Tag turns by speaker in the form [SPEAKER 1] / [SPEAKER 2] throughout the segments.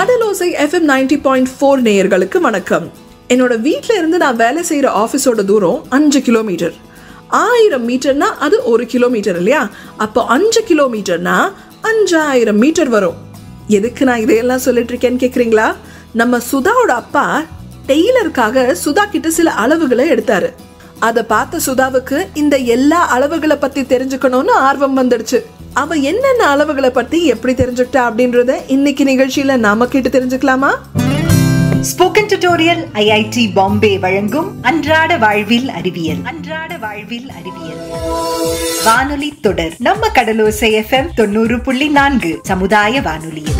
[SPEAKER 1] கடலோசை FM ninety point four நேயர்களுக்கு வணக்கம் என்னோட வீட்ல இருந்து நான் வேலை செய்யற ஆஃபீஸோட தூரம் அஞ்சு கிலோமீட்டர் ஆயிரம் மீட்டர்னா அது ஒரு கிலோமீட்டர் இல்லையா அப்போ அஞ்சு கிலோமீட்டர்னா அஞ்சாயிரம் மீட்டர் வரும் எதுக்கு நான் இதையெல்லாம் சொல்லிட்டு இருக்கேன்னு கேக்குறீங்களா நம்ம சுதாவோட அப்பா டெய்லருக்காக சுதா கிட்ட சில அளவுகளை எடுத்தாரு அதை பார்த்த சுதாவுக்கு இந்த எல்லா அளவுகளை பத்தி தெரிஞ்சுக்கணும்னு ஆர்வம் வந்துடுச்சு அவ என்னென்ன அளவுகளை பத்தி எப்படி தெரிஞ்சுக்கிட்டா அப்படின்றத இன்னைக்கு நிகழ்ச்சியில நாம கேட்டு தெரிஞ்சுக்கலாமா
[SPEAKER 2] ஸ்போக்கன் டியூட்டோரியல் ஐஐடி பாம்பே வழங்கும் அன்றாட வாழ்வில் அறிவியல் அன்றாட வாழ்வில் அறிவியல் வானொலி தொடர் நம்ம கடலோசை எஃப்எம் தொண்ணூறு புள்ளி நான்கு சமுதாய வானொலியில்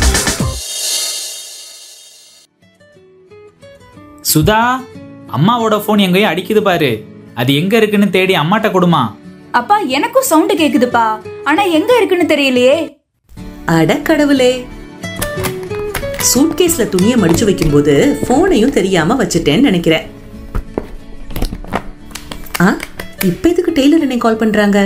[SPEAKER 3] சுதா அம்மாவோட ஃபோன் எங்கேயோ அடிக்குது பாரு அது எங்க இருக்குன்னு தேடி அம்மாட்ட கொடுமா
[SPEAKER 4] அப்பா எனக்கும் சவுண்ட் கேக்குதுப்பா ஆனா எங்க இருக்குன்னு தெரியலையே
[SPEAKER 5] அட கடவுளே சூட்கேஸ்ல துணியை மடிச்சு வைக்கும்போது போனையும் தெரியாம வச்சுட்டேன்னு நினைக்கிறேன் ஆ இப்ப எதுக்கு டெய்லர் என்னை கால் பண்றாங்க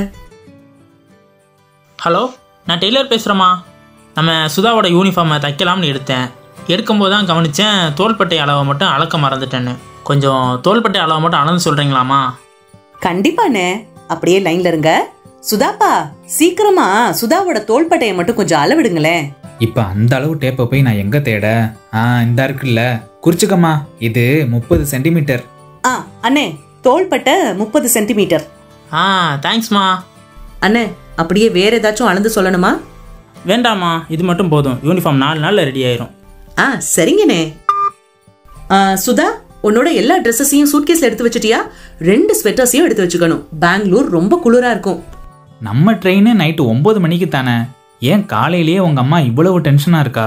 [SPEAKER 6] ஹலோ நான் டெய்லர் பேசுகிறேம்மா நம்ம சுதாவோட யூனிஃபார்மை தைக்கலாம்னு எடுத்தேன் எடுக்கும்போது தான் கவனித்தேன் தோள்பட்டை அளவை மட்டும் அளக்க மறந்துட்டேன்னு கொஞ்சம் தோள்பட்டை அளவை மட்டும் அளந்து சொல்கிறீங்களாம்மா
[SPEAKER 5] கண்டிப்பாண்ணே அப்படியே லைன்ல இருங்க சுதாப்பா சீக்கிரமா சுதாவோட தோள்பட்டையை மட்டும் கொஞ்சம் அளவிடுங்களேன்
[SPEAKER 3] இப்ப அந்த அளவு டேப்பை போய் நான் எங்க தேட ஆ இந்த இருக்குல்ல குறிச்சுக்கம்மா இது முப்பது சென்டிமீட்டர்
[SPEAKER 5] ஆ அண்ணே தோள்பட்டை முப்பது சென்டிமீட்டர்
[SPEAKER 6] ஆ தேங்க்ஸ்மா
[SPEAKER 5] அண்ணே அப்படியே வேற ஏதாச்சும் அளந்து சொல்லணுமா
[SPEAKER 6] வேண்டாம்மா இது மட்டும் போதும் யூனிஃபார்ம் நாலு நாளில் ரெடி ஆயிரும்
[SPEAKER 5] ஆ சரிங்கண்ணே ஆ, சுதா உன்னோட எல்லா ட்ரெஸ்ஸஸையும் சூட்கேஸ்ல எடுத்து வச்சிட்டியா ரெண்டு ஸ்வெட்டர்ஸையும் எடுத்து வச்சுக்கணும் பெங்களூர் ரொம்ப குளிரா இருக்கும்
[SPEAKER 3] நம்ம ட்ரெயின் நைட்டு ஒன்பது மணிக்கு தானே ஏன் காலையிலேயே உங்க அம்மா இவ்வளவு டென்ஷனா இருக்கா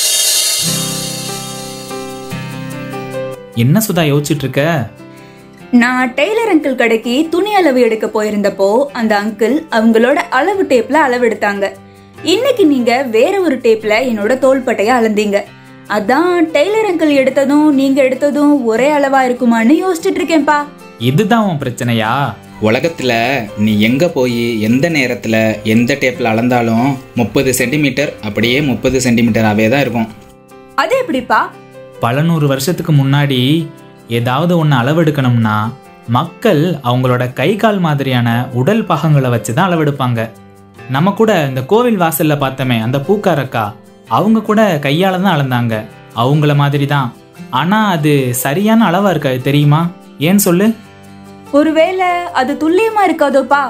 [SPEAKER 3] என்ன சுதா யோசிச்சுட்டு இருக்க
[SPEAKER 4] நான் டெய்லர் அங்கிள் கடைக்கு துணி அளவு எடுக்க போயிருந்தப்போ அந்த அங்கிள் அவங்களோட அளவு டேப்ல அளவு எடுத்தாங்க இன்னைக்கு நீங்க வேற ஒரு டேப்ல என்னோட தோள்பட்டைய அளந்தீங்க அதான் டெய்லர் அங்கிள் எடுத்ததும் நீங்க எடுத்ததும் ஒரே அளவா இருக்குமான்னு யோசிச்சுட்டு இருக்கேன்ப்பா
[SPEAKER 3] இதுதான் உன் பிரச்சனையா
[SPEAKER 7] உலகத்தில் நீ எங்கே போய் எந்த நேரத்தில் எந்த டேப்பில் அளந்தாலும் முப்பது சென்டிமீட்டர் அப்படியே முப்பது சென்டிமீட்டராகவே தான் இருக்கும்
[SPEAKER 4] அது எப்படிப்பா
[SPEAKER 3] பல நூறு வருஷத்துக்கு முன்னாடி ஏதாவது ஒன்று அளவெடுக்கணும்னா மக்கள் அவங்களோட கை கால் மாதிரியான உடல் பாகங்களை வச்சு தான் அளவெடுப்பாங்க நம்ம கூட இந்த கோவில் வாசல்ல பார்த்தோமே அந்த பூக்காரக்கா அவங்க கூட கையால தான் அளந்தாங்க அவங்கள மாதிரி தான் ஆனா அது சரியான அளவா இருக்காது தெரியுமா ஏன் சொல்லு
[SPEAKER 4] ஒருவேளை அது துல்லியமா இருக்காதோப்பா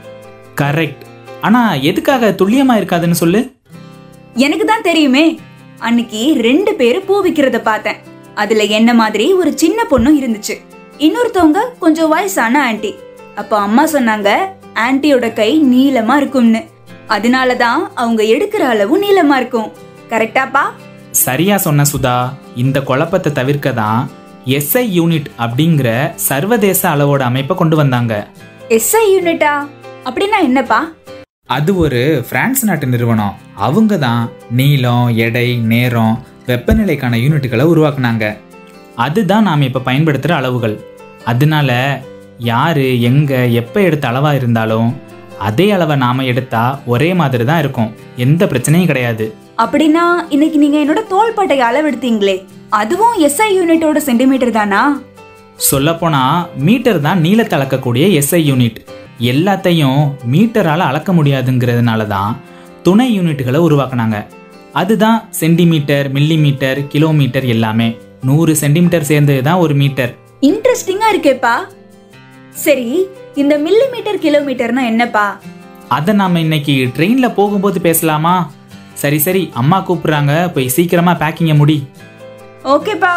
[SPEAKER 3] கரெக்ட் ஆனா எதுக்காக துல்லியமா இருக்காதுன்னு சொல்லு
[SPEAKER 4] எனக்கு தான் தெரியுமே அன்னைக்கு ரெண்டு பேரும் பூ விக்கிறத பார்த்தேன் அதுல என்ன மாதிரி ஒரு சின்ன பொண்ணும் இருந்துச்சு இன்னொருத்தவங்க கொஞ்சம் வயசான ஆன்ட்டி அப்போ அம்மா சொன்னாங்க ஆன்ட்டியோட கை நீளமா இருக்கும்னு அதனாலதான் அவங்க எடுக்கிற அளவும் நீளமா இருக்கும் கரெக்டாப்பா
[SPEAKER 3] சரியா சொன்ன சுதா இந்த குழப்பத்தை தவிர்க்க தான் எஸ்ஐ யூனிட் அப்படிங்கிற சர்வதேச அளவோட அமைப்பை கொண்டு வந்தாங்க
[SPEAKER 4] எஸ்ஐ யூனிட்டா அப்படின்னா என்னப்பா
[SPEAKER 3] அது ஒரு பிரான்ஸ் நாட்டு நிறுவனம் அவங்க தான் நீளம் எடை நேரம் வெப்பநிலைக்கான யூனிட்டுகளை உருவாக்குனாங்க அதுதான் நாம் இப்போ பயன்படுத்துகிற அளவுகள் அதனால யார் எங்கே எப்போ எடுத்த அளவாக இருந்தாலும் அதே அளவை நாம் எடுத்தா ஒரே மாதிரி தான் இருக்கும் எந்த பிரச்சனையும் கிடையாது
[SPEAKER 4] அப்படின்னா இன்னைக்கு நீங்க என்னோட தோள்பட்டை அளவெடுத்தீங்களே அதுவும் எஸ்ஐ யூனிட்டோட சென்டிமீட்டர் தானா
[SPEAKER 3] சொல்லப்போனா மீட்டர் தான் நீளத்தை அளக்கக்கூடிய எஸ்ஐ யூனிட் எல்லாத்தையும் மீட்டரால் அளக்க முடியாதுங்கிறதுனால தான் துணை யூனிட்டுகளை உருவாக்குனாங்க அதுதான் சென்டிமீட்டர் மில்லிமீட்டர் கிலோமீட்டர் எல்லாமே நூறு சென்டிமீட்டர் சேர்ந்தது தான் ஒரு மீட்டர்
[SPEAKER 4] இன்ட்ரெஸ்டிங்கா இருக்கேப்பா சரி இந்த மில்லிமீட்டர் கிலோமீட்டர்னா என்னப்பா
[SPEAKER 3] அதை நாம் இன்னைக்கு ட்ரெயினில் போகும்போது பேசலாமா சரி சரி அம்மா கூப்பிடுறாங்க போய் சீக்கிரமா பேக்கிங்கை முடி
[SPEAKER 4] ஓகேப்பா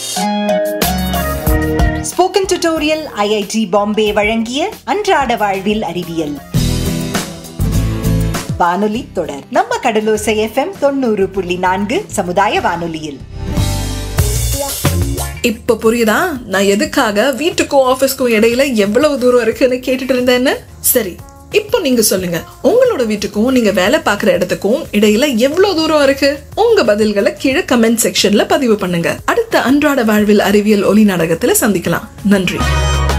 [SPEAKER 2] ஸ்போக்கன் டியூட்டோரியல் ஐஐடி பாம்பே வழங்கிய அன்றாட வாழ்வில் அறிவியல் வானொலி தொடர் நம்ம கடலோசை எஃப்எம் தொண்ணூறு புள்ளி நான்கு சமுதாய வானொலியில்
[SPEAKER 1] இப்ப புரியுதா நான் எதுக்காக வீட்டுக்கும் ஆபீஸ்க்கும் இடையில எவ்வளவு தூரம் இருக்குன்னு கேட்டுட்டு இருந்தேன்னு சரி இப்போ நீங்க சொல்லுங்க உங்களோட வீட்டுக்கும் நீங்க வேலை பார்க்குற இடத்துக்கும் இடையில எவ்வளவு தூரம் இருக்கு உங்க பதில்களை கீழே கமெண்ட் செக்ஷன்ல பதிவு பண்ணுங்க அடுத்த அன்றாட வாழ்வில் அறிவியல் ஒலி நாடகத்துல சந்திக்கலாம் நன்றி